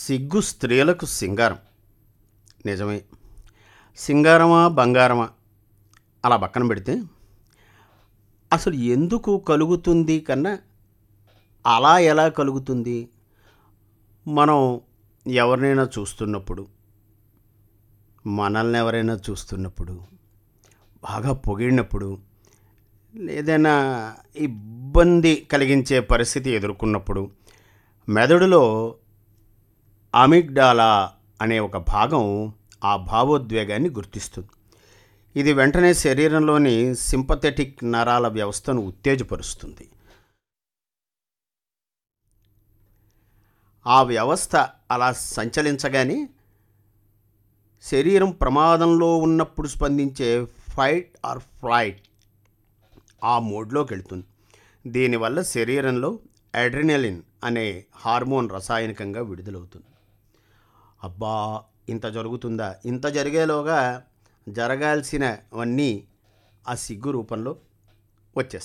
సిగ్గు స్త్రీలకు సింగారం నిజమే సింగారమా బంగారమా అలా పక్కన పెడితే అసలు ఎందుకు కలుగుతుంది కన్నా అలా ఎలా కలుగుతుంది మనం ఎవరినైనా చూస్తున్నప్పుడు మనల్ని ఎవరైనా చూస్తున్నప్పుడు బాగా పొగిడినప్పుడు ఏదైనా ఇబ్బంది కలిగించే పరిస్థితి ఎదుర్కొన్నప్పుడు మెదడులో అమిగ్డాలా అనే ఒక భాగం ఆ భావోద్వేగాన్ని గుర్తిస్తుంది ఇది వెంటనే శరీరంలోని సింపథెటిక్ నరాల వ్యవస్థను ఉత్తేజపరుస్తుంది ఆ వ్యవస్థ అలా సంచలించగానే శరీరం ప్రమాదంలో ఉన్నప్పుడు స్పందించే ఫైట్ ఆర్ ఫ్లైట్ ఆ మోడ్లోకి వెళ్తుంది దీనివల్ల శరీరంలో అడ్రినలిన్ అనే హార్మోన్ రసాయనికంగా విడుదలవుతుంది అబ్బా ఇంత జరుగుతుందా ఇంత జరిగేలోగా జరగాల్సినవన్నీ ఆ సిగ్గు రూపంలో వచ్చేస్తాయి